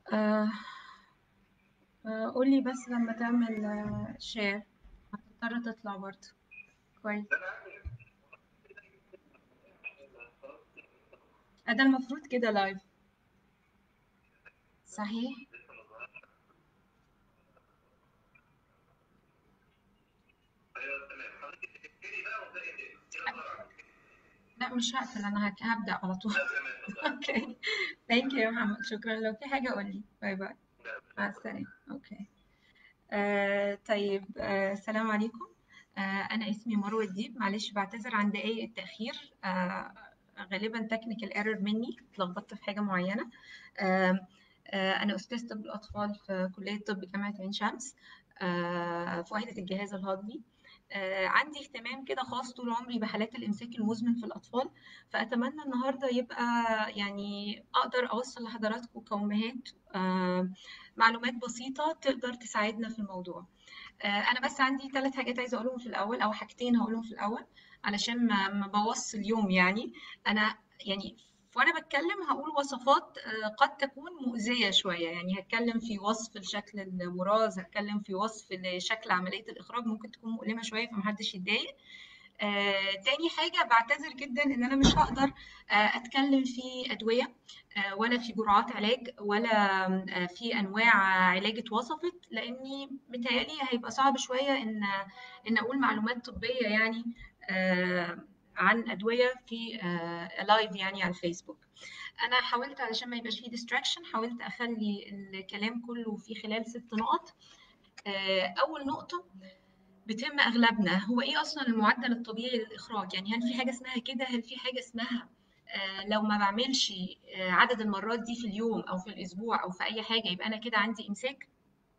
آه آه قولي بس لما تعمل شير هتضطر تطلع برضه كويس آه، ده المفروض كده لايف صحيح لا مش هقفل انا هك- هبدأ على طول اوكي ثانك يو يا محمد شكرا لو في حاجة قولي باي باي مع السلامة اوكي آه طيب آه السلام عليكم آه انا اسمي مروة الديب معلش بعتذر عن دقايق التأخير آه غالبا تكنيكال ايرور مني اتلخبطت في حاجة معينة آه آه انا استاذ طب الاطفال في كلية طب جامعة عين شمس آه في وحدة الجهاز الهضمي آه، عندي اهتمام كده خاص طول عمري بحالات الإمساك المزمن في الأطفال فأتمنى النهاردة يبقى يعني أقدر أوصل لحضراتكم كأمهات آه، معلومات بسيطة تقدر تساعدنا في الموضوع آه، أنا بس عندي ثلاث حاجات عايزة أقولهم في الأول أو حاجتين هقولهم في الأول علشان ما ما بوظش اليوم يعني أنا يعني وأنا بتكلم هقول وصفات آه، قد تكون مؤذية شوية يعني هتكلم في وصف لشكل البراز هتكلم في وصف لشكل عملية الإخراج ممكن تكون مؤلمة شوية فمحدش يتضايق آه، تاني حاجة بعتذر جدا إن أنا مش هقدر آه، أتكلم في أدوية آه، ولا في جرعات علاج ولا آه، في أنواع علاج اتوصفت لأني متهيألي هيبقى صعب شوية إن إن أقول معلومات طبية يعني آه، عن أدوية في لايف يعني على الفيسبوك أنا حاولت علشان ما يبقاش فيه distraction حاولت أخلي الكلام كله في خلال ست نقط آه، أول نقطة بيتم اغلبنا هو ايه اصلا المعدل الطبيعي للاخراج يعني هل في حاجه اسمها كده هل في حاجه اسمها آه لو ما بعملش آه عدد المرات دي في اليوم او في الاسبوع او في اي حاجه يبقى انا كده عندي امساك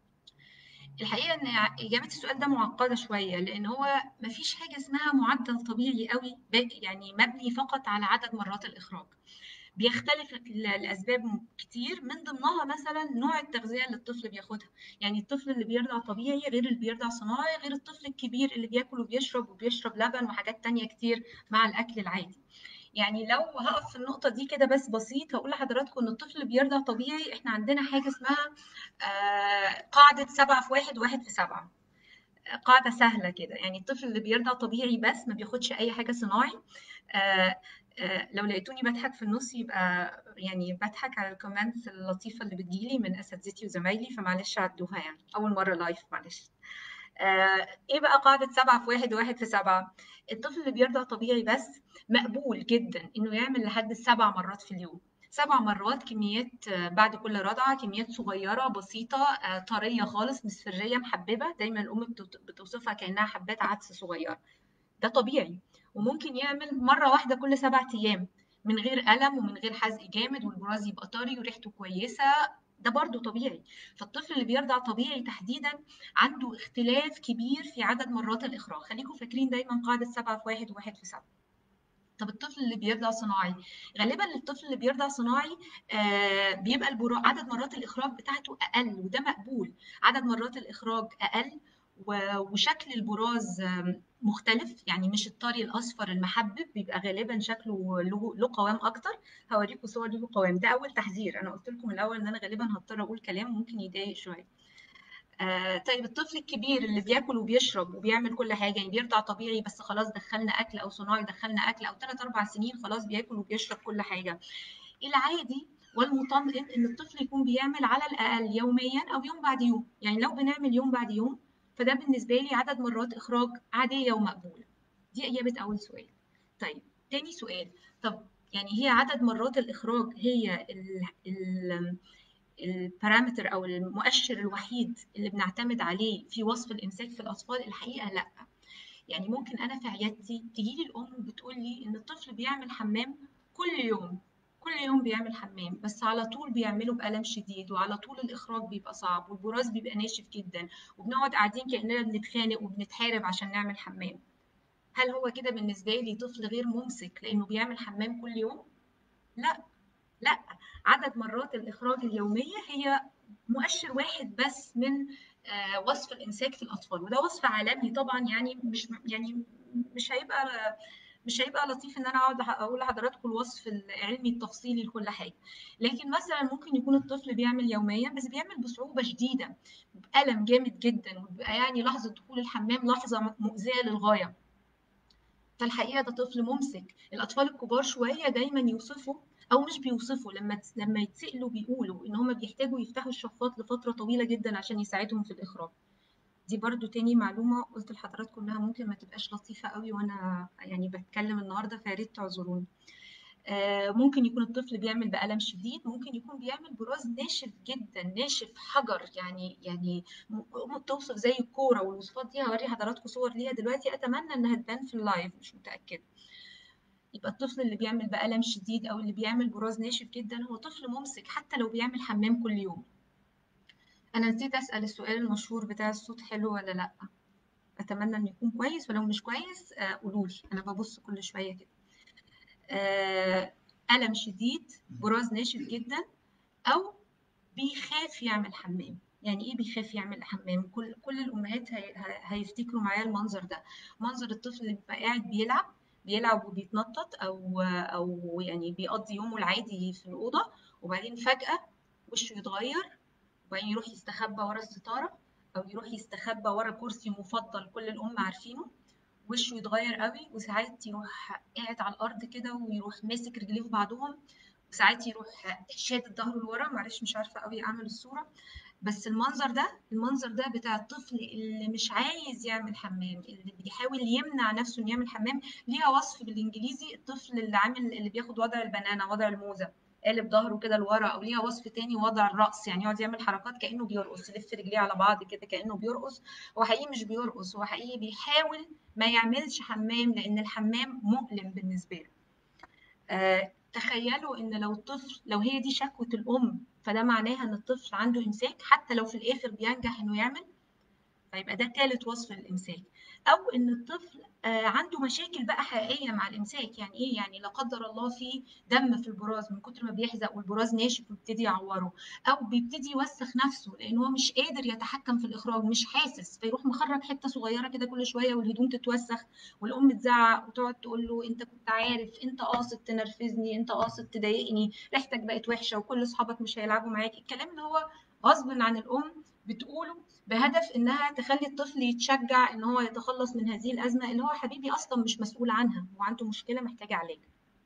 الحقيقه ان اجابه السؤال ده معقده شويه لان هو ما فيش حاجه اسمها معدل طبيعي قوي يعني مبني فقط على عدد مرات الاخراج بيختلف لاسباب كتير من ضمنها مثلا نوع التغذيه اللي الطفل بياخدها يعني الطفل اللي بيرضع طبيعي غير اللي بيرضع صناعي غير الطفل الكبير اللي بياكل وبيشرب وبيشرب لبن وحاجات تانية كتير مع الاكل العادي يعني لو هقف في النقطة دي كده بس بسيط هقول لحضراتكم إن الطفل اللي بيرضع طبيعي إحنا عندنا حاجة اسمها آه قاعدة سبعة في واحد واحد في سبعة قاعدة سهلة كده يعني الطفل اللي بيرضع طبيعي بس ما بياخدش أي حاجة صناعي آه آه لو لقيتوني بضحك في النص يبقى يعني بضحك على الكومنتس اللطيفة اللي بتجيلي من أساتذتي وزمايلي فمعلش عدوها يعني أول مرة لايف معلش آه ايه بقى قاعدة سبعة في واحد واحد في سبعة الطفل اللي بيرضع طبيعي بس مقبول جدا انه يعمل لحد سبع مرات في اليوم سبع مرات كميات بعد كل رضعة كميات صغيرة بسيطة طرية خالص مصفرية محببة دايما الأم بتوصفها كأنها حبات عدس صغيرة ده طبيعي وممكن يعمل مرة واحدة كل سبع أيام من غير ألم ومن غير حزق جامد والبراز يبقى طري وريحته كويسة ده برضه طبيعي فالطفل اللي بيرضع طبيعي تحديدا عنده اختلاف كبير في عدد مرات الإخراج خليكم فاكرين دايما قاعدة سبعة في واحد وواحد في سبعة طب الطفل اللي بيرضع صناعي غالبا الطفل اللي بيرضع صناعي آه بيبقى البرا... عدد مرات الاخراج بتاعته اقل وده مقبول عدد مرات الاخراج اقل و... وشكل البراز مختلف يعني مش الطري الاصفر المحبب بيبقى غالبا شكله له, له قوام اكتر هوريكم صور له قوام ده اول تحذير انا قلت لكم الاول ان انا غالبا هضطر اقول كلام ممكن يضايق شويه آه طيب الطفل الكبير اللي بياكل وبيشرب وبيعمل كل حاجه يعني بيرضع طبيعي بس خلاص دخلنا اكل او صناعي دخلنا اكل او 3 4 سنين خلاص بياكل وبيشرب كل حاجه العادي والمطمئن ان الطفل يكون بيعمل على الاقل يوميا او يوم بعد يوم يعني لو بنعمل يوم بعد يوم فده بالنسبه لي عدد مرات اخراج عاديه ومقبوله دي اجابه اول سؤال طيب تاني سؤال طب يعني هي عدد مرات الاخراج هي ال ال البارامتر او المؤشر الوحيد اللي بنعتمد عليه في وصف الامساك في الاطفال الحقيقه لا يعني ممكن انا في عيادتي تجي لي الام بتقول لي ان الطفل بيعمل حمام كل يوم كل يوم بيعمل حمام بس على طول بيعمله بألم شديد وعلى طول الإخراج بيبقى صعب والبراز بيبقى ناشف جدا وبنقعد قاعدين كأننا بنتخانق وبنتحارب عشان نعمل حمام هل هو كده بالنسبة لي طفل غير ممسك لأنه بيعمل حمام كل يوم؟ لا لا عدد مرات الإخراج اليومية هي مؤشر واحد بس من آه وصف الإمساك في الأطفال وده وصف عالمي طبعا يعني مش يعني مش هيبقى مش هيبقى لطيف ان انا اقعد اقول لحضراتكم الوصف العلمي التفصيلي لكل حاجه لكن مثلا ممكن يكون الطفل بيعمل يوميا بس بيعمل بصعوبه شديده بألم جامد جدا وبيبقى يعني لحظه دخول الحمام لحظه مؤذيه للغايه فالحقيقه ده طفل ممسك الاطفال الكبار شويه دايما يوصفوا او مش بيوصفوا لما لما يتسالوا بيقولوا ان هم بيحتاجوا يفتحوا الشفاط لفتره طويله جدا عشان يساعدهم في الاخراج دي برضو تاني معلومة قلت لحضراتكم انها ممكن ما تبقاش لطيفة قوي وانا يعني بتكلم النهاردة فياريت تعذروني آه ممكن يكون الطفل بيعمل بألم شديد ممكن يكون بيعمل براز ناشف جدا ناشف حجر يعني يعني توصف زي الكورة والوصفات دي هوري حضراتكم صور ليها دلوقتي اتمنى انها تبان في اللايف مش متأكدة يبقى الطفل اللي بيعمل بألم شديد او اللي بيعمل براز ناشف جدا هو طفل ممسك حتى لو بيعمل حمام كل يوم انا نسيت اسال السؤال المشهور بتاع الصوت حلو ولا لا اتمنى انه يكون كويس ولو مش كويس قولوا لي انا ببص كل شويه كده الم شديد براز ناشف جدا او بيخاف يعمل حمام يعني ايه بيخاف يعمل حمام كل كل الامهات هي هيفتكروا معايا المنظر ده منظر الطفل اللي بيبقى قاعد بيلعب بيلعب وبيتنطط او او يعني بيقضي يومه العادي في الاوضه وبعدين فجاه وشه يتغير وبعدين يروح يستخبى ورا الستارة أو يروح يستخبى ورا كرسي مفضل كل الأم عارفينه وشه يتغير قوي وساعات يروح قاعد على الأرض كده ويروح ماسك رجليه في بعضهم وساعات يروح شادد ظهره لورا معلش مش عارفة قوي أعمل الصورة بس المنظر ده المنظر ده بتاع الطفل اللي مش عايز يعمل حمام اللي بيحاول يمنع نفسه انه يعمل حمام ليها وصف بالانجليزي الطفل اللي عامل اللي بياخد وضع البنانه وضع الموزه قالب ظهره كده لورا او ليها وصف تاني وضع الراس يعني يقعد يعمل حركات كانه بيرقص يلف رجليه على بعض كده كانه بيرقص هو حقيقي مش بيرقص هو حقيقي بيحاول ما يعملش حمام لان الحمام مؤلم بالنسبه له آه تخيلوا ان لو الطفل لو هي دي شكوى الام فده معناها ان الطفل عنده امساك حتى لو في الاخر بينجح انه يعمل فيبقى ده ثالث وصف للامساك او ان الطفل عنده مشاكل بقى حقيقيه مع الامساك يعني ايه يعني لا قدر الله في دم في البراز من كتر ما بيحزق والبراز ناشف ويبتدي يعوره او بيبتدي يوسخ نفسه لان هو مش قادر يتحكم في الاخراج مش حاسس فيروح مخرج حته صغيره كده كل شويه والهدوم تتوسخ والام تزعق وتقعد تقول له انت كنت عارف انت قاصد تنرفزني انت قاصد تضايقني ريحتك بقت وحشه وكل اصحابك مش هيلعبوا معاك الكلام اللي هو غصب عن الام بتقوله بهدف انها تخلي الطفل يتشجع ان هو يتخلص من هذه الازمه اللي هو حبيبي اصلا مش مسؤول عنها هو عنده مشكله محتاجه علاج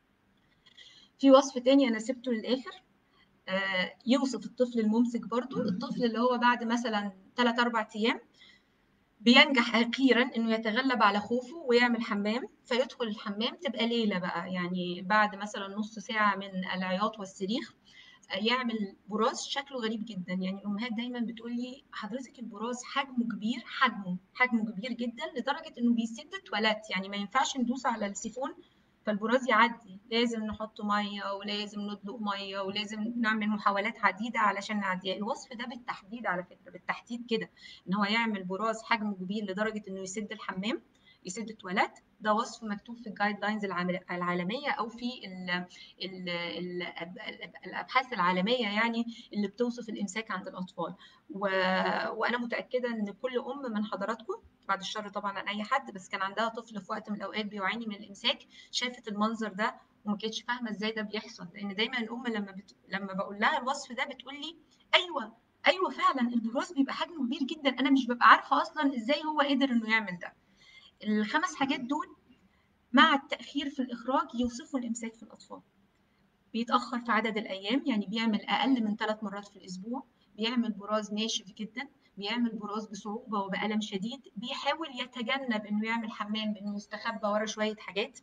في وصف تاني انا سبته للاخر آه يوصف الطفل الممسك برضو الطفل اللي هو بعد مثلا 3 4 ايام بينجح اخيرا انه يتغلب على خوفه ويعمل حمام فيدخل الحمام تبقى ليله بقى يعني بعد مثلا نص ساعه من العياط والصريخ يعمل براز شكله غريب جدا يعني الامهات دايما بتقول لي حضرتك البراز حجمه كبير حجمه حجمه كبير جدا لدرجه انه بيسد التواليت يعني ما ينفعش ندوس على السيفون فالبراز يعدي لازم نحط ميه ولازم ندلق ميه ولازم نعمل محاولات عديده علشان نعديها الوصف ده بالتحديد على فكره بالتحديد كده ان هو يعمل براز حجمه كبير لدرجه انه يسد الحمام يسد التواليت ده وصف مكتوب في الجايد لاينز العالميه او في ال ال ال الابحاث العالميه يعني اللي بتوصف الامساك عند الاطفال و... وانا متاكده ان كل ام من حضراتكم بعد الشر طبعا عن اي حد بس كان عندها طفل في وقت من الاوقات بيعاني من الامساك شافت المنظر ده وما كانتش فاهمه ازاي ده بيحصل لان دايما الام لما بت... لما بقول لها الوصف ده بتقول لي ايوه ايوه فعلا البراز بيبقى حجمه كبير جدا انا مش ببقى عارفه اصلا ازاي هو قدر انه يعمل ده الخمس حاجات دول مع التأخير في الإخراج يوصفوا الإمساك في الأطفال بيتأخر في عدد الأيام يعني بيعمل أقل من ثلاث مرات في الأسبوع بيعمل براز ناشف جدا بيعمل براز بصعوبة وبألم شديد بيحاول يتجنب إنه يعمل حمام بإنه يستخبى ورا شوية حاجات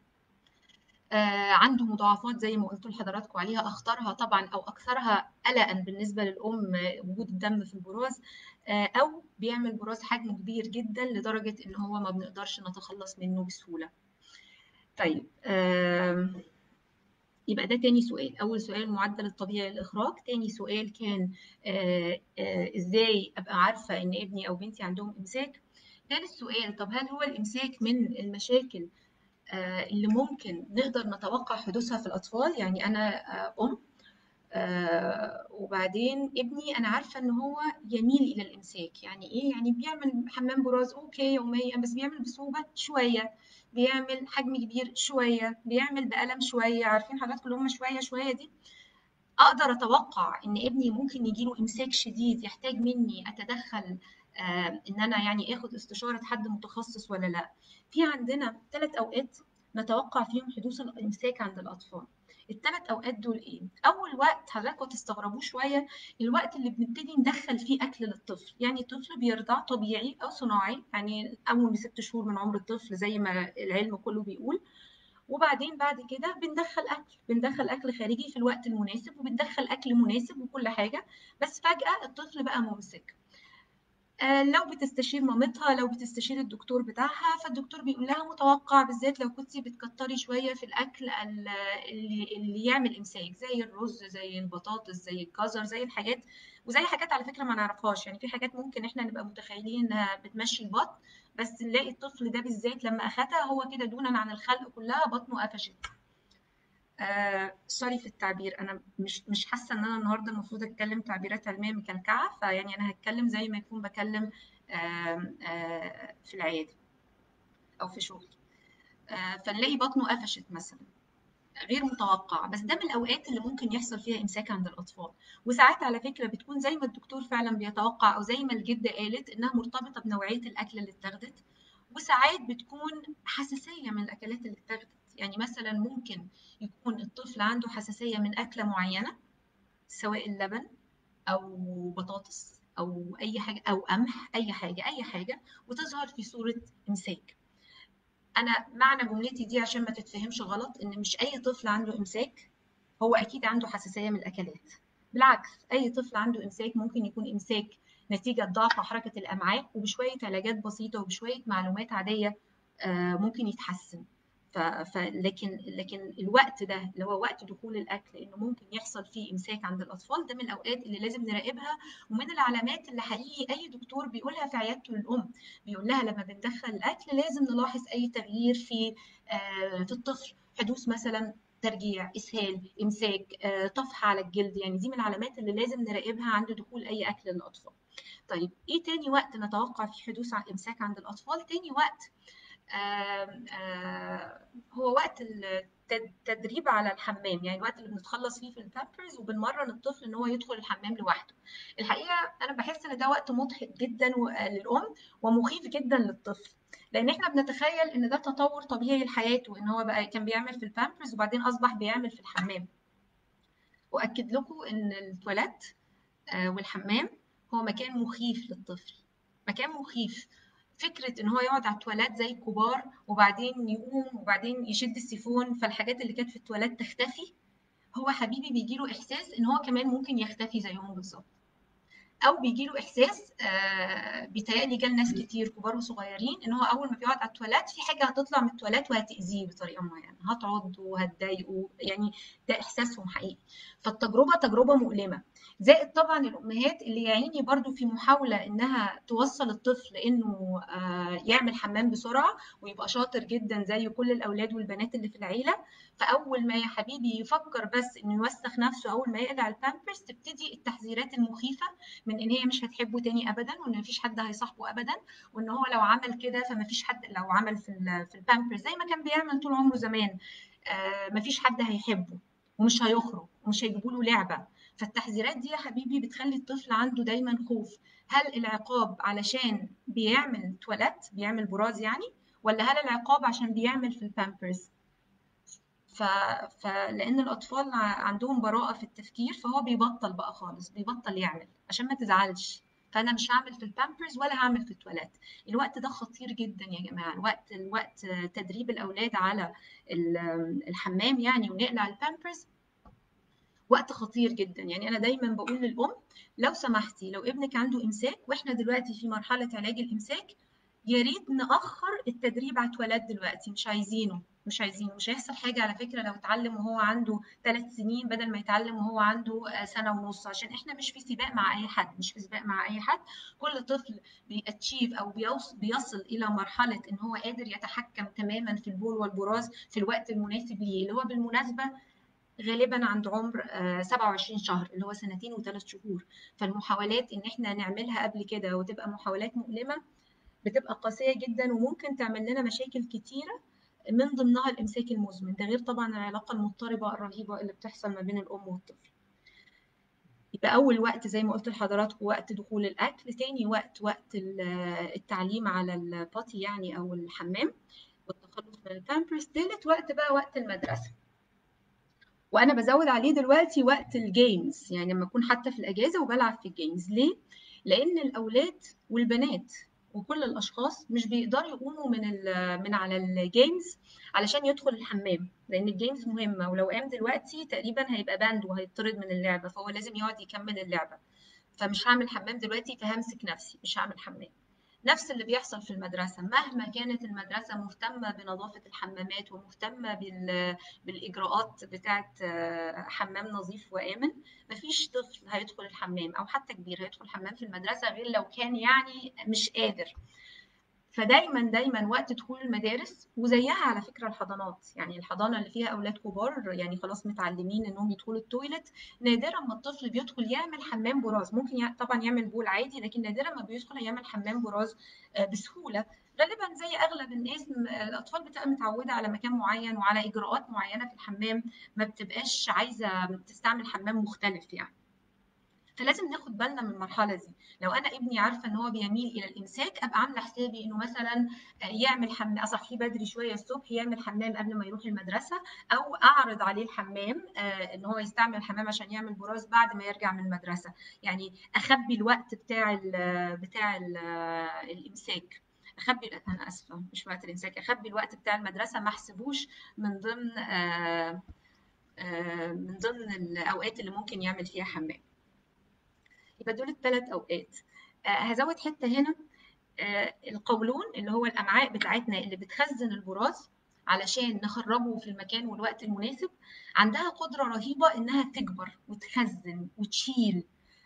آه عنده مضاعفات زي ما قلت لحضراتكم عليها اخطرها طبعا او اكثرها قلقا بالنسبه للام وجود الدم في البراز آه او بيعمل براز حجمه كبير جدا لدرجه ان هو ما بنقدرش نتخلص منه بسهوله طيب آه يبقى ده تاني سؤال اول سؤال المعدل الطبيعي للاخراج تاني سؤال كان آه آه ازاي ابقى عارفه ان ابني او بنتي عندهم امساك ثالث سؤال طب هل هو الامساك من المشاكل اللي ممكن نقدر نتوقع حدوثها في الأطفال يعني أنا أم آه وبعدين ابني انا عارفه ان هو يميل الى الامساك يعني ايه يعني بيعمل حمام براز اوكي يوميا بس بيعمل بصعوبه شويه بيعمل حجم كبير شويه بيعمل بألم شويه عارفين حضراتكم اللي هم شويه شويه دي اقدر اتوقع ان ابني ممكن يجيله امساك شديد يحتاج مني اتدخل آه ان انا يعني اخد استشاره حد متخصص ولا لا في عندنا ثلاث اوقات نتوقع فيهم حدوث الامساك عند الاطفال الثلاث اوقات دول ايه اول وقت حضراتكم تستغربوه شويه الوقت اللي بنبتدي ندخل فيه اكل للطفل يعني الطفل بيرضع طبيعي او صناعي يعني اول ست شهور من عمر الطفل زي ما العلم كله بيقول وبعدين بعد كده بندخل اكل بندخل اكل خارجي في الوقت المناسب وبندخل اكل مناسب وكل حاجه بس فجاه الطفل بقى ممسك لو بتستشير مامتها لو بتستشير الدكتور بتاعها فالدكتور بيقول لها متوقع بالذات لو كنتي بتكتري شويه في الاكل اللي, اللي يعمل امساك زي الرز زي البطاطس زي الجزر زي الحاجات وزي حاجات على فكره ما نعرفهاش يعني في حاجات ممكن احنا نبقى متخيلين انها بتمشي البطن بس نلاقي الطفل ده بالذات لما اخدها هو كده دونا عن الخلق كلها بطنه قفشت آه سوري في التعبير انا مش مش حاسه ان انا النهارده المفروض اتكلم تعبيرات علميه مكلكعه فيعني انا هتكلم زي ما يكون بكلم آه آه في العياده او في شغلي آه فنلاقي بطنه قفشت مثلا غير متوقع بس ده من الاوقات اللي ممكن يحصل فيها امساك عند الاطفال وساعات على فكره بتكون زي ما الدكتور فعلا بيتوقع او زي ما الجده قالت انها مرتبطه بنوعيه الاكل اللي اتاخدت وساعات بتكون حساسيه من الاكلات اللي اتاخدت يعني مثلا ممكن يكون الطفل عنده حساسيه من اكله معينه سواء اللبن او بطاطس او اي حاجه او قمح اي حاجه اي حاجه وتظهر في صوره امساك انا معنى جملتي دي عشان ما تتفهمش غلط ان مش اي طفل عنده امساك هو اكيد عنده حساسيه من الاكلات بالعكس اي طفل عنده امساك ممكن يكون امساك نتيجه ضعف حركه الامعاء وبشويه علاجات بسيطه وبشويه معلومات عاديه ممكن يتحسن ف... ف... لكن لكن الوقت ده اللي هو وقت دخول الاكل انه ممكن يحصل فيه امساك عند الاطفال ده من الاوقات اللي لازم نراقبها ومن العلامات اللي حقيقي اي دكتور بيقولها في عيادته للام بيقول لها لما بندخل الاكل لازم نلاحظ اي تغيير في آه في الطفل حدوث مثلا ترجيع اسهال امساك آه طفح على الجلد يعني دي من العلامات اللي لازم نراقبها عند دخول اي اكل للاطفال طيب ايه تاني وقت نتوقع فيه حدوث امساك عند الاطفال تاني وقت آه آه هو وقت التدريب على الحمام يعني الوقت اللي بنتخلص فيه في البامبرز وبنمرن الطفل ان هو يدخل الحمام لوحده الحقيقه انا بحس ان ده وقت مضحك جدا للام ومخيف جدا للطفل لان احنا بنتخيل ان ده تطور طبيعي لحياته ان هو بقى كان بيعمل في البامبرز وبعدين اصبح بيعمل في الحمام واكد لكم ان التواليت آه والحمام هو مكان مخيف للطفل مكان مخيف فكره ان هو يقعد على التواليت زي الكبار وبعدين يقوم وبعدين يشد السيفون فالحاجات اللي كانت في التواليت تختفي هو حبيبي بيجي له احساس ان هو كمان ممكن يختفي زيهم بالظبط او بيجي له احساس آه بيتهيألي جال ناس كتير كبار وصغيرين ان هو اول ما بيقعد على التواليت في حاجه هتطلع من التواليت وهتاذيه بطريقه معينه هتعض وهتضايقه يعني ده احساسهم حقيقي فالتجربه تجربه مؤلمه زائد طبعا الامهات اللي يا عيني برضو في محاوله انها توصل الطفل انه آه يعمل حمام بسرعه ويبقى شاطر جدا زي كل الاولاد والبنات اللي في العيله فاول ما يا حبيبي يفكر بس انه يوسخ نفسه اول ما يقلع البامبرز تبتدي التحذيرات المخيفه من ان هي مش هتحبه تاني ابدا وان مفيش حد هيصاحبه ابدا وان هو لو عمل كده فمفيش حد لو عمل في في البامبرز زي ما كان بيعمل طول عمره زمان آه مفيش حد هيحبه ومش هيخرج ومش هيجيبوا له لعبه فالتحذيرات دي يا حبيبي بتخلي الطفل عنده دايما خوف هل العقاب علشان بيعمل تواليت بيعمل براز يعني ولا هل العقاب عشان بيعمل في البامبرز ف... فلان الاطفال عندهم براءه في التفكير فهو بيبطل بقى خالص بيبطل يعمل عشان ما تزعلش فانا مش هعمل في البامبرز ولا هعمل في التواليت الوقت ده خطير جدا يا جماعه الوقت الوقت تدريب الاولاد على الحمام يعني ونقلع البامبرز وقت خطير جدا يعني انا دايما بقول للام لو سمحتي لو ابنك عنده امساك واحنا دلوقتي في مرحله علاج الامساك يا ريت ناخر التدريب على التواليت دلوقتي مش عايزينه مش عايزينه مش هيحصل حاجه على فكره لو اتعلم وهو عنده ثلاث سنين بدل ما يتعلم وهو عنده سنه ونص عشان احنا مش في سباق مع اي حد مش في سباق مع اي حد كل طفل بياتشيف او بيوصل, بيصل الى مرحله ان هو قادر يتحكم تماما في البول والبراز في الوقت المناسب ليه اللي هو بالمناسبه غالبا عند عمر 27 شهر اللي هو سنتين وثلاث شهور فالمحاولات ان احنا نعملها قبل كده وتبقى محاولات مؤلمه بتبقى قاسيه جدا وممكن تعمل لنا مشاكل كتيره من ضمنها الامساك المزمن ده غير طبعا العلاقه المضطربه الرهيبه اللي بتحصل ما بين الام والطفل يبقى اول وقت زي ما قلت لحضراتكم وقت دخول الاكل تاني وقت وقت التعليم على الباتي يعني او الحمام والتخلص من البامبرز تالت وقت بقى وقت المدرسه وانا بزود عليه دلوقتي وقت الجيمز يعني لما اكون حتى في الاجازه وبلعب في الجيمز ليه لان الاولاد والبنات وكل الاشخاص مش بيقدروا يقوموا من من على الجيمز علشان يدخل الحمام لان الجيمز مهمه ولو قام دلوقتي تقريبا هيبقى باند وهيطرد من اللعبه فهو لازم يقعد يكمل اللعبه فمش هعمل حمام دلوقتي فهمسك نفسي مش هعمل حمام نفس اللي بيحصل في المدرسة مهما كانت المدرسة مهتمة بنظافة الحمامات ومهتمة بالإجراءات بتاعة حمام نظيف وآمن مفيش طفل هيدخل الحمام أو حتى كبير هيدخل حمام في المدرسة غير لو كان يعني مش قادر فدايما دايما وقت دخول المدارس وزيها على فكره الحضانات يعني الحضانه اللي فيها اولاد كبار يعني خلاص متعلمين انهم يدخلوا التويلت نادرا ما الطفل بيدخل يعمل حمام براز ممكن طبعا يعمل بول عادي لكن نادرا ما بيدخل يعمل حمام براز بسهوله غالبا زي اغلب الناس الاطفال بتبقى متعوده على مكان معين وعلى اجراءات معينه في الحمام ما بتبقاش عايزه تستعمل حمام مختلف يعني فلازم ناخد بالنا من المرحله دي لو انا ابني عارفه ان هو بيميل الى الامساك ابقى عامله حسابي انه مثلا يعمل حمام اصحيه بدري شويه الصبح يعمل حمام قبل ما يروح المدرسه او اعرض عليه الحمام ان هو يستعمل الحمام عشان يعمل براز بعد ما يرجع من المدرسه يعني اخبي الوقت بتاع ال بتاع ال الامساك اخبي انا اسفه مش وقت الامساك اخبي الوقت بتاع المدرسه ما احسبوش من ضمن من ضمن الاوقات اللي ممكن يعمل فيها حمام يبقى دول الثلاث اوقات آه هزود حته هنا آه القولون اللي هو الامعاء بتاعتنا اللي بتخزن البراز علشان نخرجه في المكان والوقت المناسب عندها قدره رهيبه انها تكبر وتخزن وتشيل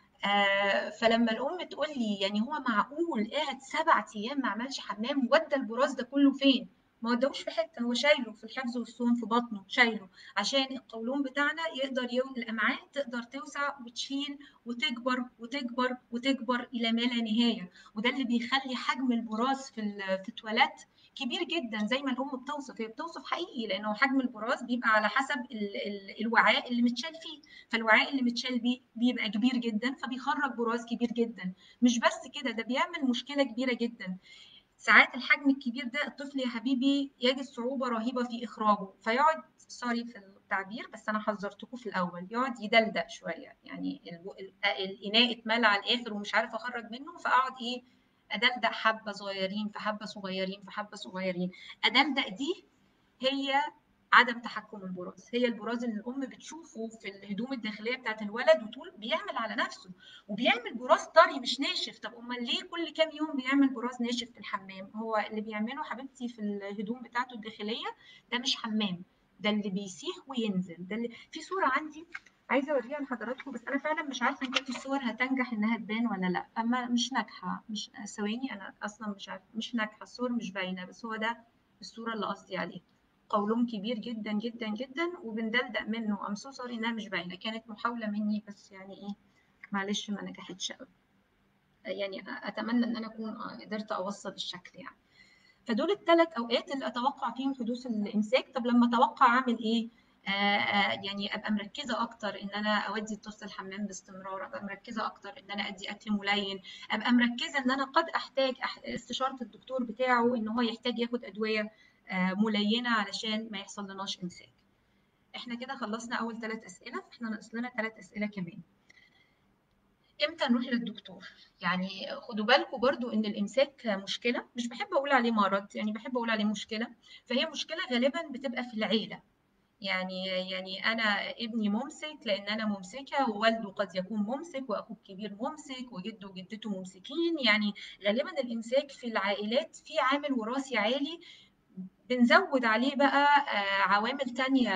آه فلما الام تقول لي يعني هو معقول قاعد سبع ايام ما عملش حمام ودى البراز ده كله فين ما ودوش في حته هو شايله في الحفظ والصوم في بطنه شايله عشان القولون بتاعنا يقدر يو... الامعاء تقدر توسع وتشيل وتكبر وتكبر وتكبر الى ما لا نهايه وده اللي بيخلي حجم البراز في ال... في التواليت كبير جدا زي ما الام بتوصف هي بتوصف حقيقي لانه حجم البراز بيبقى على حسب ال... ال... الوعاء اللي متشال فيه فالوعاء اللي متشال بيه بيبقى كبير جدا فبيخرج براز كبير جدا مش بس كده ده بيعمل مشكله كبيره جدا ساعات الحجم الكبير ده الطفل يا حبيبي يجد صعوبة رهيبة في إخراجه فيقعد سوري في التعبير بس أنا حذرتكم في الأول يقعد يدلدق شوية يعني الإناء اتملى على الآخر ومش عارف أخرج منه فأقعد إيه أدلدق حبة صغيرين في حبة صغيرين في حبة صغيرين أدلدق دي هي عدم تحكم البراز هي البراز اللي الام بتشوفه في الهدوم الداخليه بتاعت الولد وتقول بيعمل على نفسه وبيعمل براز طري مش ناشف طب امال ليه كل كام يوم بيعمل براز ناشف في الحمام هو اللي بيعمله حبيبتي في الهدوم بتاعته الداخليه ده مش حمام ده اللي بيسيح وينزل ده اللي في صوره عندي عايزه اوريها لحضراتكم بس انا فعلا مش عارفه ان كانت الصور هتنجح انها تبان ولا لا اما مش ناجحه مش ثواني انا اصلا مش عارفه مش ناجحه الصور مش باينه بس هو ده الصوره اللي قصدي عليها قولون كبير جدا جدا جدا وبندلدق منه ام سو سوري انها مش باينه كانت محاوله مني بس يعني ايه معلش ما نجحتش قوي يعني اتمنى ان انا اكون قدرت اوصل الشكل يعني فدول الثلاث اوقات اللي اتوقع فيهم حدوث الامساك طب لما اتوقع اعمل ايه آه آه يعني ابقى مركزه اكتر ان انا اودي الطفل الحمام باستمرار ابقى مركزه اكتر ان انا ادي اكل ملين ابقى مركزه ان انا قد احتاج استشاره الدكتور بتاعه ان هو يحتاج ياخد ادويه ملينه علشان ما يحصل لناش امساك احنا كده خلصنا اول ثلاث اسئله احنا ناقص لنا ثلاث اسئله كمان امتى نروح للدكتور يعني خدوا بالكم برضو ان الامساك مشكله مش بحب اقول عليه مرض يعني بحب اقول عليه مشكله فهي مشكله غالبا بتبقى في العيله يعني يعني انا ابني ممسك لان انا ممسكه ووالده قد يكون ممسك واخوه الكبير ممسك وجده وجدته ممسكين يعني غالبا الامساك في العائلات في عامل وراثي عالي بنزود عليه بقى عوامل تانية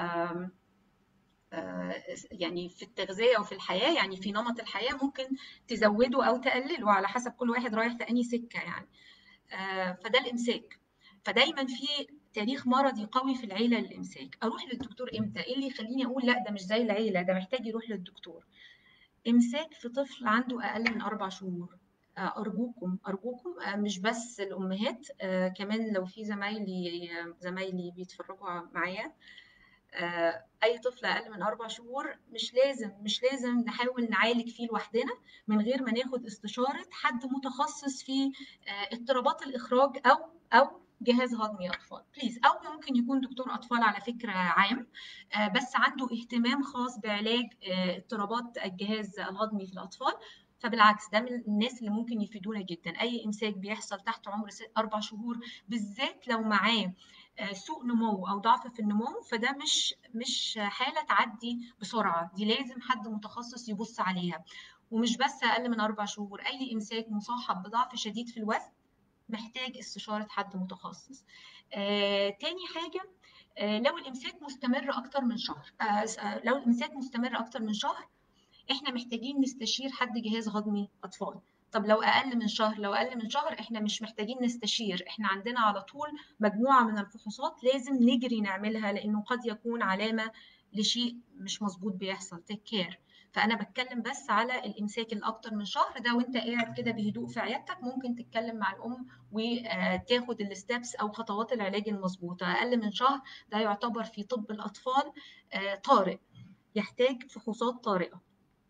يعني في التغذية وفي الحياة يعني في نمط الحياة ممكن تزوده أو تقلله على حسب كل واحد رايح في أنهي سكة يعني فده الإمساك فدايما في تاريخ مرضي قوي في العيله للامساك اروح للدكتور امتى ايه اللي يخليني اقول لا ده مش زي العيله ده محتاج يروح للدكتور امساك في طفل عنده اقل من اربع شهور ارجوكم ارجوكم مش بس الامهات كمان لو في زمايلي زمايلي بيتفرجوا معايا اي طفل اقل من اربع شهور مش لازم مش لازم نحاول نعالج فيه لوحدنا من غير ما ناخد استشاره حد متخصص في اضطرابات الاخراج او او جهاز هضمي اطفال بليز او ممكن يكون دكتور اطفال على فكره عام بس عنده اهتمام خاص بعلاج اضطرابات الجهاز الهضمي في الاطفال فبالعكس ده من الناس اللي ممكن يفيدونا جدا اي امساك بيحصل تحت عمر اربع شهور بالذات لو معاه سوء نمو او ضعف في النمو فده مش مش حاله تعدي بسرعه دي لازم حد متخصص يبص عليها ومش بس اقل من اربع شهور اي امساك مصاحب بضعف شديد في الوزن محتاج استشاره حد متخصص آه، تاني حاجه آه، لو الامساك مستمر اكتر من شهر آه، لو الامساك مستمر اكتر من شهر احنا محتاجين نستشير حد جهاز هضمي اطفال طب لو اقل من شهر لو اقل من شهر احنا مش محتاجين نستشير احنا عندنا على طول مجموعه من الفحوصات لازم نجري نعملها لانه قد يكون علامه لشيء مش مظبوط بيحصل تيك كير فانا بتكلم بس على الامساك الاكتر من شهر ده وانت قاعد كده بهدوء في عيادتك ممكن تتكلم مع الام وتاخد الستبس او خطوات العلاج المظبوطه اقل من شهر ده يعتبر في طب الاطفال طارئ يحتاج فحوصات طارئه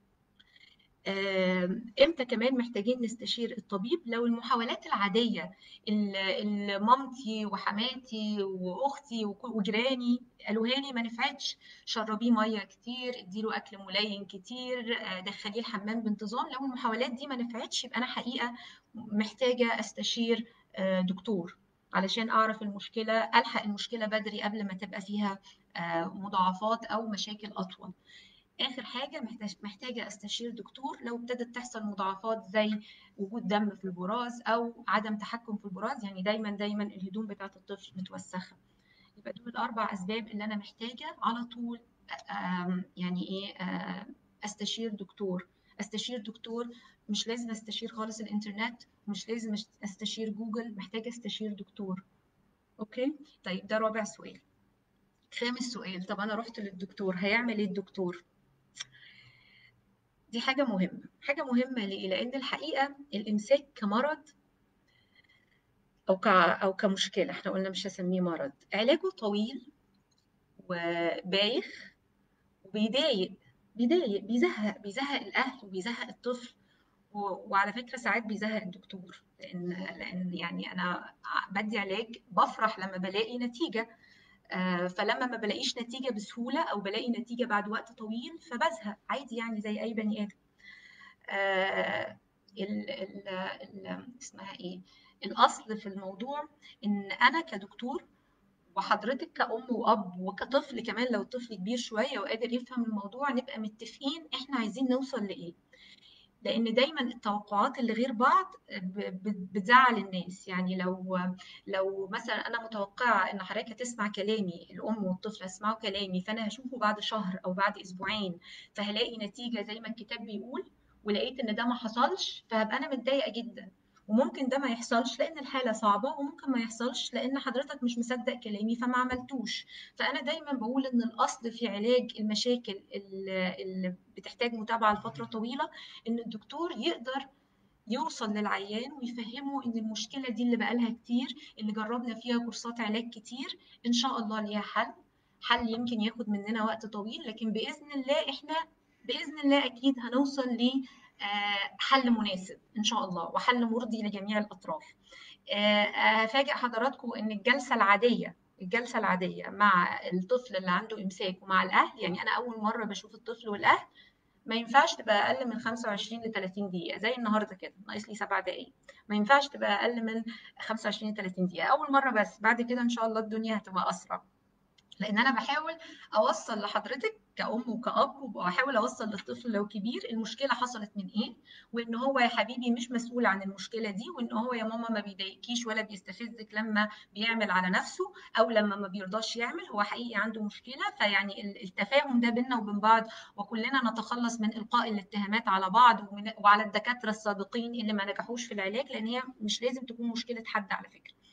امتى كمان محتاجين نستشير الطبيب لو المحاولات العاديه اللي مامتي وحماتي واختي وجيراني قالوها لي ما نفعتش شربيه ميه كتير اديله اكل ملين كتير دخليه الحمام بانتظام لو المحاولات دي ما نفعتش يبقى انا حقيقه محتاجه استشير دكتور علشان اعرف المشكله الحق المشكله بدري قبل ما تبقى فيها مضاعفات او مشاكل اطول اخر حاجه محتاجه استشير دكتور لو ابتدت تحصل مضاعفات زي وجود دم في البراز او عدم تحكم في البراز يعني دايما دايما الهدوم بتاعه الطفل متوسخه يبقى دول الاربع اسباب اللي انا محتاجه على طول يعني ايه استشير دكتور استشير دكتور مش لازم استشير خالص الانترنت مش لازم استشير جوجل محتاجه استشير دكتور اوكي طيب ده رابع سؤال خامس سؤال طب انا رحت للدكتور هيعمل ايه الدكتور دي حاجة مهمة حاجة مهمة ليه؟ لأن الحقيقة الإمساك كمرض أو ك... أو كمشكلة إحنا قلنا مش هسميه مرض علاجه طويل وبايخ وبيضايق بيضايق بيزهق بيزهق الأهل وبيزهق الطفل و... وعلى فكرة ساعات بيزهق الدكتور لأن لأن يعني أنا بدي علاج بفرح لما بلاقي نتيجة فلما ما بلاقيش نتيجه بسهوله او بلاقي نتيجه بعد وقت طويل فبزهق عادي يعني زي اي بني ادم ال ال ال اسمها ايه الاصل في الموضوع ان انا كدكتور وحضرتك كأم وأب وكطفل كمان لو الطفل كبير شوية وقادر يفهم الموضوع نبقى متفقين إحنا عايزين نوصل لإيه لان دايما التوقعات اللي غير بعض بتزعل الناس يعني لو لو مثلا انا متوقعه ان حضرتك هتسمع كلامي الام والطفل هيسمعوا كلامي فانا هشوفه بعد شهر او بعد اسبوعين فهلاقي نتيجه زي ما الكتاب بيقول ولقيت ان ده ما حصلش فهبقى انا متضايقه جدا وممكن ده ما يحصلش لان الحاله صعبه وممكن ما يحصلش لان حضرتك مش مصدق كلامي فما عملتوش فانا دايما بقول ان الاصل في علاج المشاكل اللي بتحتاج متابعه لفتره طويله ان الدكتور يقدر يوصل للعيان ويفهمه ان المشكله دي اللي بقالها كتير اللي جربنا فيها كورسات علاج كتير ان شاء الله ليها حل حل يمكن ياخد مننا وقت طويل لكن باذن الله احنا باذن الله اكيد هنوصل ل حل مناسب ان شاء الله وحل مرضي لجميع الاطراف هفاجئ حضراتكم ان الجلسه العاديه الجلسه العاديه مع الطفل اللي عنده امساك ومع الاهل يعني انا اول مره بشوف الطفل والاهل ما ينفعش تبقى اقل من 25 ل 30 دقيقه زي النهارده كده ناقص لي 7 دقائق ما ينفعش تبقى اقل من 25 ل 30 دقيقه اول مره بس بعد كده ان شاء الله الدنيا هتبقى اسرع لان انا بحاول اوصل لحضرتك كأم وكأب وبحاول اوصل للطفل لو كبير المشكله حصلت من ايه وان هو يا حبيبي مش مسؤول عن المشكله دي وان هو يا ماما ما بيضايقكيش ولا بيستفزك لما بيعمل على نفسه او لما ما بيرضاش يعمل هو حقيقي عنده مشكله فيعني التفاهم ده بيننا وبين بعض وكلنا نتخلص من القاء الاتهامات على بعض ومن وعلى الدكاتره السابقين اللي ما نجحوش في العلاج لان هي مش لازم تكون مشكله حد على فكره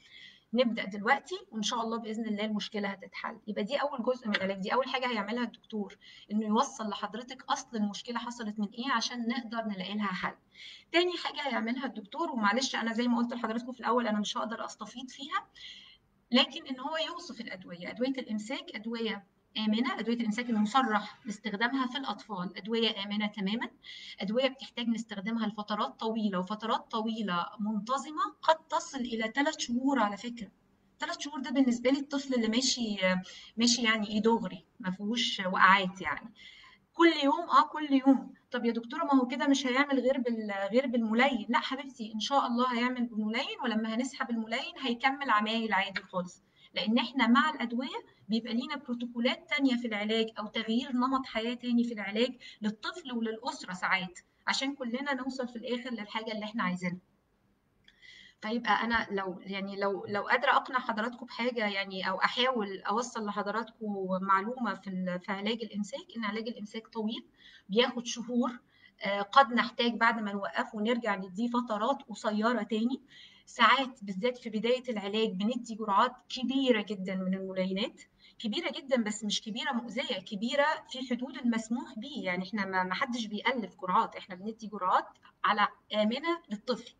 نبدا دلوقتي وان شاء الله باذن الله المشكله هتتحل يبقى دي اول جزء من العلاج دي اول حاجه هيعملها الدكتور انه يوصل لحضرتك اصل المشكله حصلت من ايه عشان نقدر نلاقي لها حل تاني حاجه هيعملها الدكتور ومعلش انا زي ما قلت لحضراتكم في الاول انا مش هقدر استفيض فيها لكن ان هو يوصف الادويه ادويه الامساك ادويه آمنة أدوية الإمساك المصرح باستخدامها في الأطفال أدوية آمنة تماما أدوية بتحتاج نستخدمها لفترات طويلة وفترات طويلة منتظمة قد تصل إلى ثلاث شهور على فكرة ثلاث شهور ده بالنسبة لي الطفل اللي ماشي ماشي يعني إيه دغري ما فيهوش وقعات يعني كل يوم اه كل يوم طب يا دكتوره ما هو كده مش هيعمل غير بال غير بالملين لا حبيبتي ان شاء الله هيعمل بالملين ولما هنسحب الملين هيكمل عمايل عادي خالص لان احنا مع الادويه بيبقى لينا بروتوكولات تانية في العلاج او تغيير نمط حياه تاني في العلاج للطفل وللاسره ساعات عشان كلنا نوصل في الاخر للحاجه اللي احنا عايزينها فيبقى انا لو يعني لو لو قادره اقنع حضراتكم بحاجه يعني او احاول اوصل لحضراتكم معلومه في في علاج الامساك ان علاج الامساك طويل بياخد شهور قد نحتاج بعد ما نوقفه ونرجع نديه فترات قصيره تاني ساعات بالذات في بدايه العلاج بندي جرعات كبيره جدا من الملينات كبيره جدا بس مش كبيره مؤذيه كبيره في حدود المسموح به يعني احنا ما حدش بيألف جرعات احنا بندي جرعات على امنه للطفل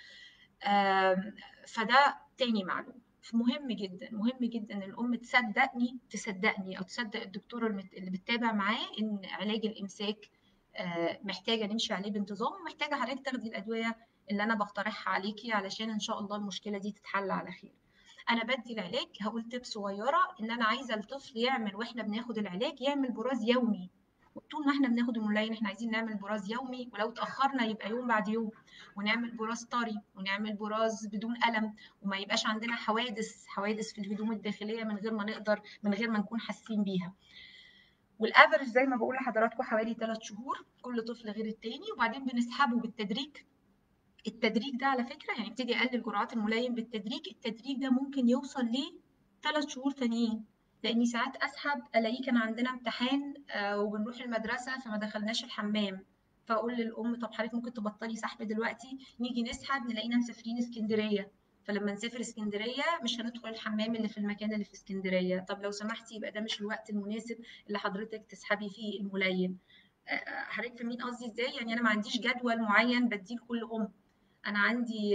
فده تاني معلومه مهم جدا مهم جدا ان الام تصدقني تصدقني او تصدق الدكتوره اللي بتتابع معاه ان علاج الامساك محتاجه نمشي عليه بانتظام ومحتاجه حضرتك تاخدي الادويه اللي انا بقترحها عليكي علشان ان شاء الله المشكله دي تتحل على خير انا بدي العلاج هقول تip صغيره ان انا عايزه الطفل يعمل واحنا بناخد العلاج يعمل براز يومي طول ما احنا بناخد الملاين احنا عايزين نعمل براز يومي ولو اتاخرنا يبقى يوم بعد يوم ونعمل براز طري ونعمل براز بدون الم وما يبقاش عندنا حوادث حوادث في الهدوم الداخليه من غير ما نقدر من غير ما نكون حاسين بيها والافرج زي ما بقول لحضراتكم حوالي 3 شهور كل طفل غير التاني وبعدين بنسحبه بالتدريج التدريج ده على فكره يعني ابتدي اقلل جرعات الملاين بالتدريج التدريج ده ممكن يوصل ل 3 شهور ثانيين لاني ساعات اسحب الاقيه كان عندنا امتحان آه وبنروح المدرسه فما دخلناش الحمام فاقول للام طب حضرتك ممكن تبطلي سحب دلوقتي نيجي نسحب نلاقينا مسافرين اسكندريه فلما نسافر اسكندريه مش هندخل الحمام اللي في المكان اللي في اسكندريه طب لو سمحتي يبقى ده مش الوقت المناسب اللي حضرتك تسحبي فيه الملين حضرتك فاهمين قصدي ازاي يعني انا ما عنديش جدول معين بديه لكل ام انا عندي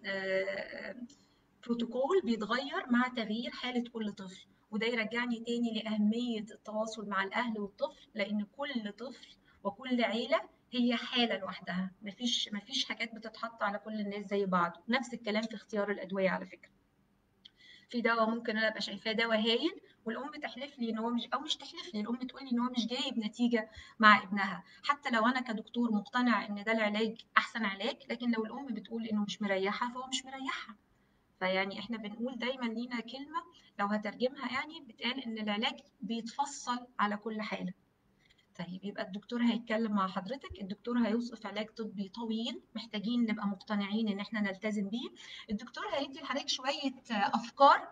بروتوكول بيتغير مع تغيير حاله كل طفل وده يرجعني تاني لأهمية التواصل مع الأهل والطفل لأن كل طفل وكل عيلة هي حالة لوحدها مفيش مفيش حاجات بتتحط على كل الناس زي بعض نفس الكلام في اختيار الأدوية على فكرة في دواء ممكن انا ابقى شايفاه دواء هايل والام تحلف لي ان هو مش او مش تحلف لي الام تقول لي ان هو مش جايب نتيجه مع ابنها حتى لو انا كدكتور مقتنع ان ده العلاج احسن علاج لكن لو الام بتقول انه مش مريحها فهو مش مريحها فيعني احنا بنقول دايما لينا كلمه لو هترجمها يعني بتقال ان العلاج بيتفصل على كل حاله طيب يبقى الدكتور هيتكلم مع حضرتك الدكتور هيوصف علاج طبي طويل محتاجين نبقى مقتنعين ان احنا نلتزم بيه الدكتور هيدي لحضرتك شويه افكار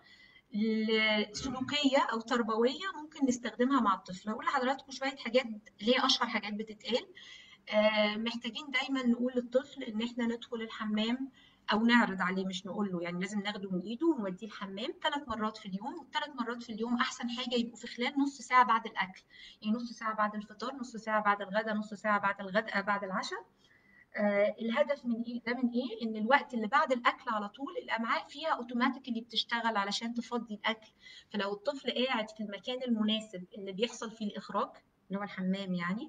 سلوكيه او تربويه ممكن نستخدمها مع الطفل هقول لحضراتكم شويه حاجات ليه اشهر حاجات بتتقال محتاجين دايما نقول للطفل ان احنا ندخل الحمام او نعرض عليه مش نقول له يعني لازم ناخده من ايده ونوديه الحمام ثلاث مرات في اليوم والثلاث مرات في اليوم احسن حاجه يبقوا في خلال نص ساعه بعد الاكل يعني نص ساعه بعد الفطار نص ساعه بعد الغداء نص ساعه بعد الغداء بعد العشاء آه الهدف من ايه ده من ايه ان الوقت اللي بعد الاكل على طول الامعاء فيها اوتوماتيكلي بتشتغل علشان تفضي الاكل فلو الطفل قاعد في المكان المناسب اللي بيحصل فيه الاخراج اللي هو الحمام يعني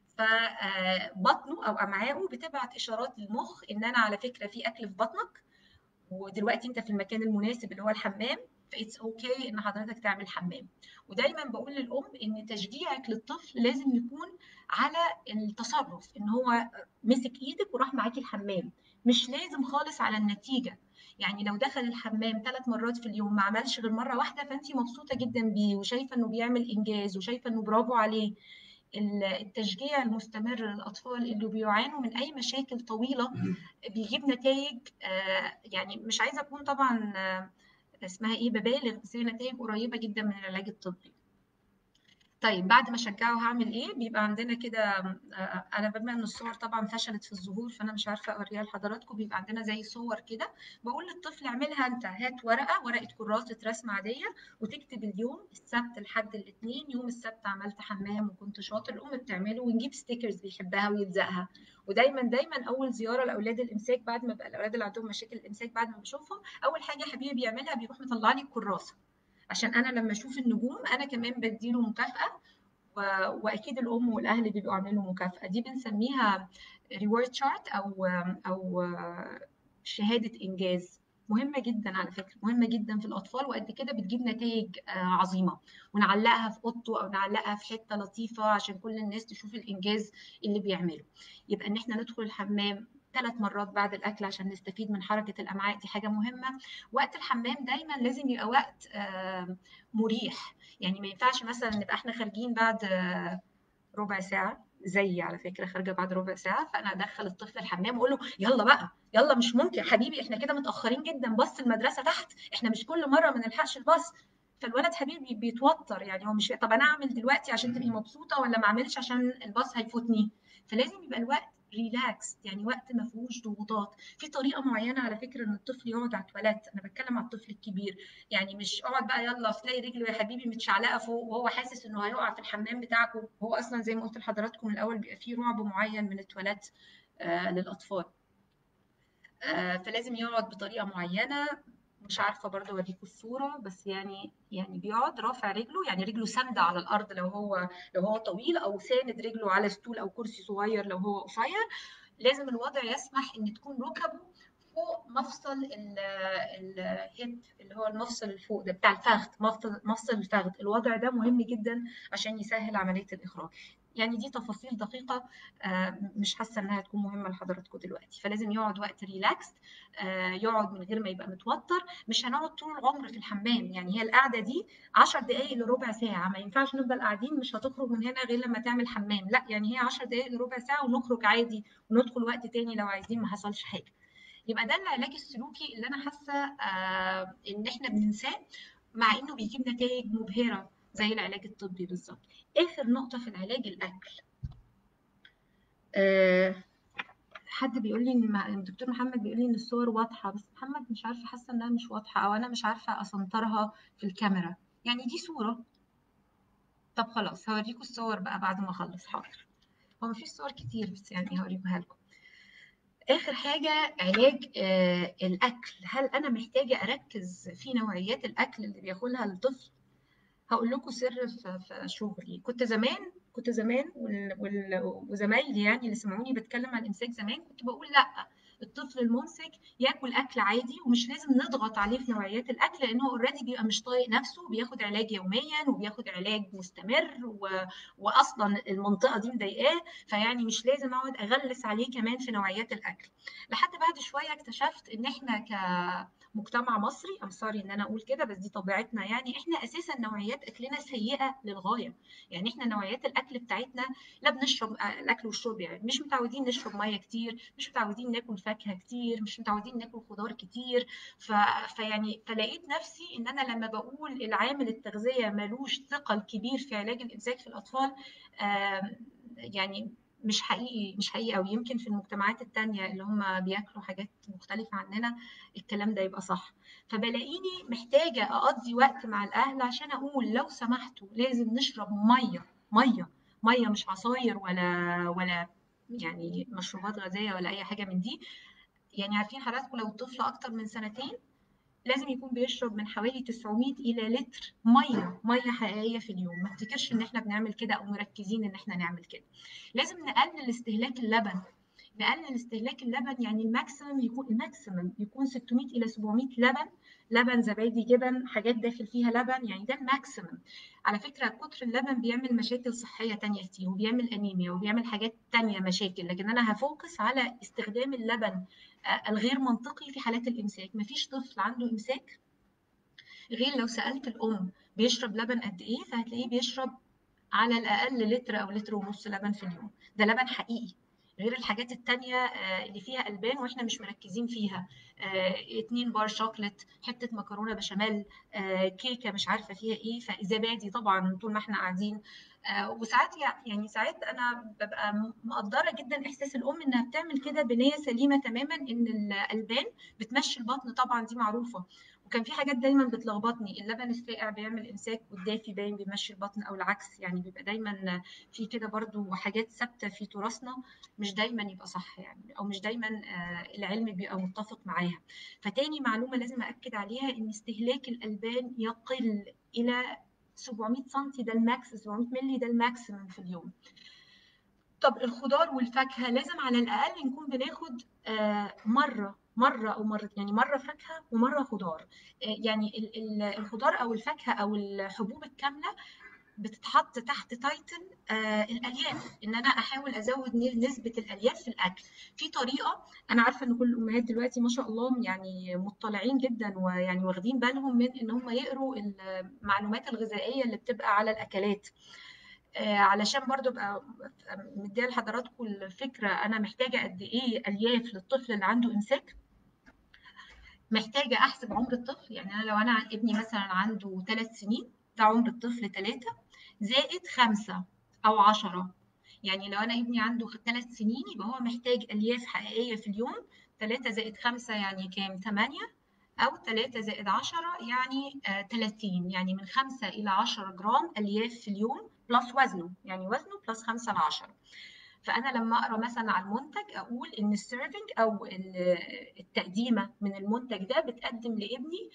فبطنه او امعائه بتبعت اشارات للمخ ان انا على فكره في اكل في بطنك ودلوقتي انت في المكان المناسب اللي هو الحمام فايتس اوكي okay ان حضرتك تعمل حمام ودايما بقول للام ان تشجيعك للطفل لازم يكون على التصرف ان هو مسك ايدك وراح معاكي الحمام مش لازم خالص على النتيجه يعني لو دخل الحمام ثلاث مرات في اليوم ما عملش غير مره واحده فانت مبسوطه جدا بيه وشايفه انه بيعمل انجاز وشايفه انه برافو عليه التشجيع المستمر للاطفال اللي بيعانوا من اي مشاكل طويله بيجيب نتائج يعني مش عايزه اكون طبعا اسمها ايه ببالغ بس هي نتائج قريبه جدا من العلاج الطبي طيب بعد ما اشجعه هعمل ايه بيبقى عندنا كده آه، انا بما ان الصور طبعا فشلت في الظهور فانا مش عارفه اوريها لحضراتكم بيبقى عندنا زي صور كده بقول للطفل اعملها انت هات ورقه ورقه كراسه رسم عاديه وتكتب اليوم السبت لحد الاثنين يوم السبت عملت حمام وكنت شاطر الام بتعمله ونجيب ستيكرز بيحبها ويلزقها ودايما دايما اول زياره لاولاد الامساك بعد ما بقى الاولاد اللي عندهم مشاكل الامساك بعد ما بشوفهم اول حاجه حبيبي بيعملها بيروح مطلع لي الكراسه عشان انا لما اشوف النجوم انا كمان بديله مكافاه و... واكيد الام والاهل بيبقوا عاملين له مكافاه دي بنسميها ريورد شارت او او شهاده انجاز مهمه جدا على فكره مهمه جدا في الاطفال وقد كده بتجيب نتائج عظيمه ونعلقها في اوضته او نعلقها في حته لطيفه عشان كل الناس تشوف الانجاز اللي بيعمله يبقى ان احنا ندخل الحمام ثلاث مرات بعد الاكل عشان نستفيد من حركه الامعاء دي حاجه مهمه وقت الحمام دايما لازم يبقى وقت مريح يعني ما ينفعش مثلا نبقى احنا خارجين بعد ربع ساعه زي على فكره خارجه بعد ربع ساعه فانا ادخل الطفل الحمام واقول له يلا بقى يلا مش ممكن حبيبي احنا كده متاخرين جدا باص المدرسه تحت احنا مش كل مره ما نلحقش الباص فالولد حبيبي بيتوتر يعني هو مش طب انا اعمل دلوقتي عشان تبقي مبسوطه ولا ما اعملش عشان الباص هيفوتني فلازم يبقى الوقت ريلاكس يعني وقت ما فيهوش ضغوطات في طريقه معينه على فكره ان الطفل يقعد على التواليت انا بتكلم على الطفل الكبير يعني مش اقعد بقى يلا تلاقي رجله يا حبيبي متشعلقه فوق وهو حاسس انه هيقع في الحمام بتاعكم هو اصلا زي ما قلت لحضراتكم الاول بيبقى فيه رعب معين من التواليت آه للاطفال آه فلازم يقعد بطريقه معينه مش عارفه برضه اوريكم الصوره بس يعني يعني بيقعد رافع رجله يعني رجله ساندة على الارض لو هو لو هو طويل او ساند رجله على ستول او كرسي صغير لو هو قصير لازم الوضع يسمح ان تكون ركبه فوق مفصل الهيب اللي هو المفصل اللي فوق ده بتاع الفخذ مفصل الفخذ الوضع ده مهم جدا عشان يسهل عمليه الاخراج يعني دي تفاصيل دقيقة مش حاسة إنها تكون مهمة لحضراتكم دلوقتي فلازم يقعد وقت ريلاكس يقعد من غير ما يبقى متوتر مش هنقعد طول العمر في الحمام يعني هي القعدة دي 10 دقايق لربع ساعة ما ينفعش نفضل قاعدين مش هتخرج من هنا غير لما تعمل حمام لا يعني هي 10 دقايق لربع ساعة ونخرج عادي وندخل وقت تاني لو عايزين ما حصلش حاجة يبقى ده العلاج السلوكي اللي انا حاسه آه ان احنا بننساه مع انه بيجيب نتائج مبهره زي العلاج الطبي بالظبط اخر نقطه في العلاج الاكل أه حد بيقول لي ان الدكتور محمد بيقول لي ان الصور واضحه بس محمد مش عارفه حاسه انها مش واضحه او انا مش عارفه اسنطرها في الكاميرا يعني دي صوره طب خلاص هوريكم الصور بقى بعد ما اخلص حاضر هو مفيش صور كتير بس يعني هوريكم لكم اخر حاجه علاج آه الاكل هل انا محتاجه اركز في نوعيات الاكل اللي بياكلها الطفل هقول لكم سر في شغلي كنت زمان كنت زمان وزمايلي يعني اللي سمعوني بتكلم عن الامساك زمان كنت بقول لا الطفل الممسك ياكل اكل عادي ومش لازم نضغط عليه في نوعيات الاكل لان هو اوريدي بيبقى مش طايق نفسه وبياخد علاج يوميا وبياخد علاج مستمر و... واصلا المنطقه دي مضايقاه فيعني مش لازم اقعد اغلس عليه كمان في نوعيات الاكل لحد بعد شويه اكتشفت ان احنا ك مجتمع مصري ام سوري ان انا اقول كده بس دي طبيعتنا يعني احنا اساسا نوعيات اكلنا سيئه للغايه يعني احنا نوعيات الاكل بتاعتنا لا بنشرب الاكل والشرب يعني مش متعودين نشرب ميه كتير مش متعودين ناكل فاكهه كتير مش متعودين ناكل خضار كتير ف... فيعني فلقيت نفسي ان انا لما بقول العامل التغذيه ملوش ثقل كبير في علاج الامساك في الاطفال يعني مش حقيقي مش حقيقي أو يمكن في المجتمعات التانية اللي هم بياكلوا حاجات مختلفة عننا الكلام ده يبقى صح فبلاقيني محتاجة أقضي وقت مع الأهل عشان أقول لو سمحتوا لازم نشرب مية مية مية مش عصاير ولا ولا يعني مشروبات غازية ولا أي حاجة من دي يعني عارفين حضراتكم لو الطفل أكتر من سنتين لازم يكون بيشرب من حوالي 900 الى لتر ميه ميه حقيقيه في اليوم ما افتكرش ان احنا بنعمل كده او مركزين ان احنا نعمل كده لازم نقلل استهلاك اللبن نقلل استهلاك اللبن يعني الماكسيمم يكون الماكسيمم يكون 600 الى 700 لبن لبن زبادي جبن حاجات داخل فيها لبن يعني ده الماكسيمم على فكره كتر اللبن بيعمل مشاكل صحيه تانية كتير وبيعمل انيميا وبيعمل حاجات تانية مشاكل لكن انا هفوكس على استخدام اللبن الغير منطقي في حالات الامساك مفيش طفل عنده امساك غير لو سالت الام بيشرب لبن قد ايه فهتلاقيه بيشرب على الاقل لتر او لتر ونص لبن في اليوم ده لبن حقيقي غير الحاجات التانية آه، اللي فيها البان واحنا مش مركزين فيها آه، اتنين بار شوكليت حته مكرونه بشاميل آه، كيكه مش عارفه فيها ايه فزبادي طبعا طول ما احنا قاعدين وساعات يعني ساعات انا ببقى مقدره جدا احساس الام انها بتعمل كده بنيه سليمه تماما ان الالبان بتمشي البطن طبعا دي معروفه وكان في حاجات دايما بتلخبطني اللبن الساقع بيعمل امساك والدافي باين بيمشي البطن او العكس يعني بيبقى دايما في كده برضو حاجات ثابته في تراثنا مش دايما يبقى صح يعني او مش دايما آه، العلم بيبقى متفق معاها فتاني معلومه لازم اكد عليها ان استهلاك الالبان يقل الى 700 سم ده الماكس 700 مللي ده الماكسيمم في اليوم طب الخضار والفاكهه لازم على الاقل نكون بناخد آه، مره مره او مرة يعني مره فاكهه ومره خضار آه، يعني الخضار او الفاكهه او الحبوب الكامله بتتحط تحت تايتل آه الالياف ان انا احاول ازود نسبه الالياف في الاكل في طريقه انا عارفه ان كل الامهات دلوقتي ما شاء الله يعني مطلعين جدا ويعني واخدين بالهم من ان هم يقروا المعلومات الغذائيه اللي بتبقى على الاكلات آه علشان برضو ابقى مديه لحضراتكم الفكره انا محتاجه قد ايه الياف للطفل اللي عنده امساك محتاجه احسب عمر الطفل يعني انا لو انا ابني مثلا عنده ثلاث سنين ده عمر الطفل ثلاثة زائد خمسة أو عشرة يعني لو أنا ابني عنده ثلاث سنين يبقى هو محتاج ألياف حقيقية في اليوم ثلاثة زائد خمسة يعني كام؟ ثمانية أو ثلاثة زائد عشرة يعني آه 30 يعني من خمسة إلى عشرة جرام ألياف في اليوم بلس وزنه يعني وزنه بلس خمسة لعشرة فانا لما اقرا مثلا على المنتج اقول ان السيرفنج او التقديمه من المنتج ده بتقدم لابني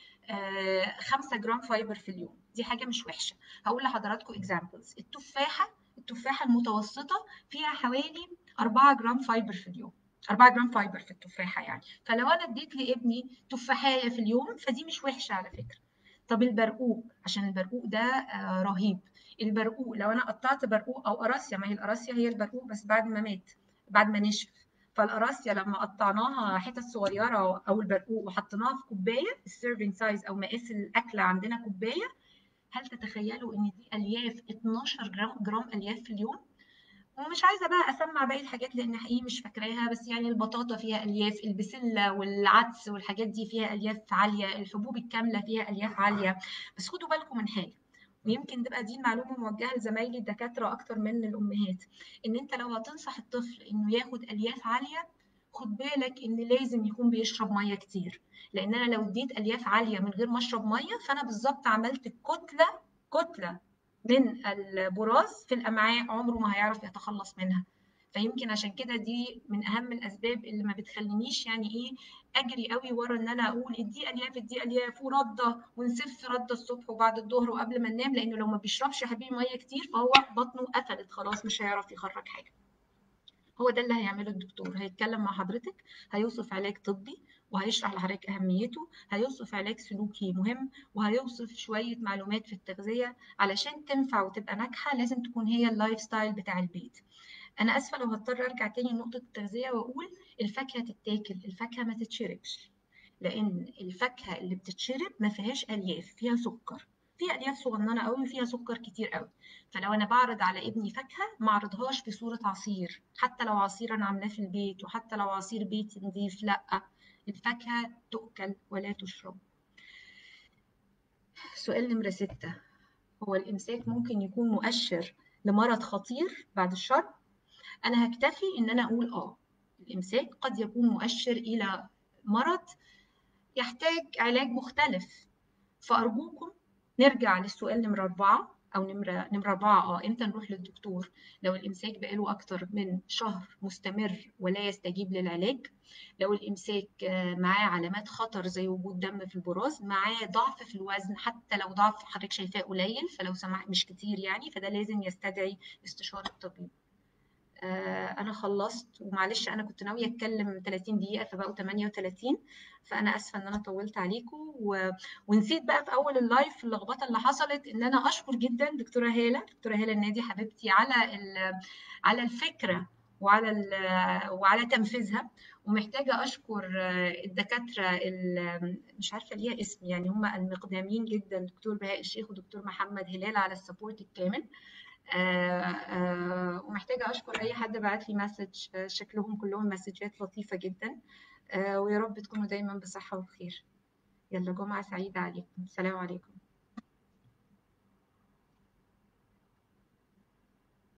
5 آه، جرام فايبر في اليوم دي حاجه مش وحشه هقول لحضراتكم اكزامبلز التفاحه التفاحه المتوسطه فيها حوالي 4 جرام فايبر في اليوم 4 جرام فايبر في التفاحه يعني فلو انا اديت لابني تفاحيه في اليوم فدي مش وحشه على فكره طب البرقوق عشان البرقوق ده آه، رهيب البرقوق لو انا قطعت برقوق او قراصيا ما هي القراصيا هي البرقوق بس بعد ما مات بعد ما نشف فالقراصيا لما قطعناها حتت صغيره او البرقوق وحطيناها في كوبايه السيرفنج سايز او مقاس الاكله عندنا كوبايه هل تتخيلوا ان دي الياف 12 جرام جرام الياف في اليوم ومش عايزه بقى اسمع باقي الحاجات لان حقيقي مش فاكراها بس يعني البطاطا فيها الياف البسله والعدس والحاجات دي فيها الياف عاليه الحبوب الكامله فيها الياف عاليه بس خدوا بالكم من حاجه ويمكن تبقى دي المعلومه موجهه لزمايلي الدكاتره اكتر من الامهات ان انت لو هتنصح الطفل انه ياخد الياف عاليه خد بالك ان لازم يكون بيشرب ميه كتير لان انا لو اديت الياف عاليه من غير ما اشرب ميه فانا بالظبط عملت كتله كتله من البراز في الامعاء عمره ما هيعرف يتخلص منها فيمكن عشان كده دي من اهم الاسباب اللي ما بتخلينيش يعني ايه اجري قوي ورا ان انا اقول ادي الياف ادي الياف ورده ونسف رده الصبح وبعد الظهر وقبل ما ننام لانه لو ما بيشربش يا حبيبي ميه كتير فهو بطنه قفلت خلاص مش هيعرف يخرج حاجه هو ده اللي هيعمله الدكتور هيتكلم مع حضرتك هيوصف علاج طبي وهيشرح لحضرتك اهميته هيوصف علاج سلوكي مهم وهيوصف شويه معلومات في التغذيه علشان تنفع وتبقى ناجحه لازم تكون هي اللايف ستايل بتاع البيت انا اسفه لو هضطر ارجع تاني لنقطه التغذيه واقول الفاكهه تتاكل الفاكهه ما تتشربش لان الفاكهه اللي بتتشرب ما فيهاش الياف فيها سكر فيها الياف صغننه قوي وفيها سكر كتير قوي فلو انا بعرض على ابني فاكهه ما اعرضهاش في صوره عصير حتى لو عصير انا عاملاه في البيت وحتى لو عصير بيتي نضيف لا الفاكهه تؤكل ولا تشرب سؤال نمره ستة هو الامساك ممكن يكون مؤشر لمرض خطير بعد الشر انا هكتفي ان انا اقول اه الامساك قد يكون مؤشر الى مرض يحتاج علاج مختلف فارجوكم نرجع للسؤال نمرة أربعة أو نمرة نمرة أربعة أه إمتى نروح للدكتور لو الإمساك بقاله أكتر من شهر مستمر ولا يستجيب للعلاج لو الإمساك آه، معاه علامات خطر زي وجود دم في البراز معاه ضعف في الوزن حتى لو ضعف حضرتك شايفاه قليل فلو سمح مش كتير يعني فده لازم يستدعي استشارة طبيب آه، انا خلصت ومعلش انا كنت ناويه اتكلم 30 دقيقه فبقوا 38 فانا اسفه ان انا طولت عليكم و... ونسيت بقى في اول اللايف اللخبطه اللي حصلت ان انا اشكر جدا دكتوره هاله دكتوره هاله النادي حبيبتي على ال... على الفكره وعلى ال... وعلى تنفيذها ومحتاجه اشكر الدكاتره مش عارفه ليها اسم يعني هم المقدامين جدا دكتور بهاء الشيخ ودكتور محمد هلال على السبورت الكامل آه، آه، ومحتاجة أشكر أي حد بعت لي مسج شكلهم كلهم مسجات لطيفة جدا آه، ويا رب تكونوا دايما بصحة وخير يلا جمعة سعيدة عليكم السلام عليكم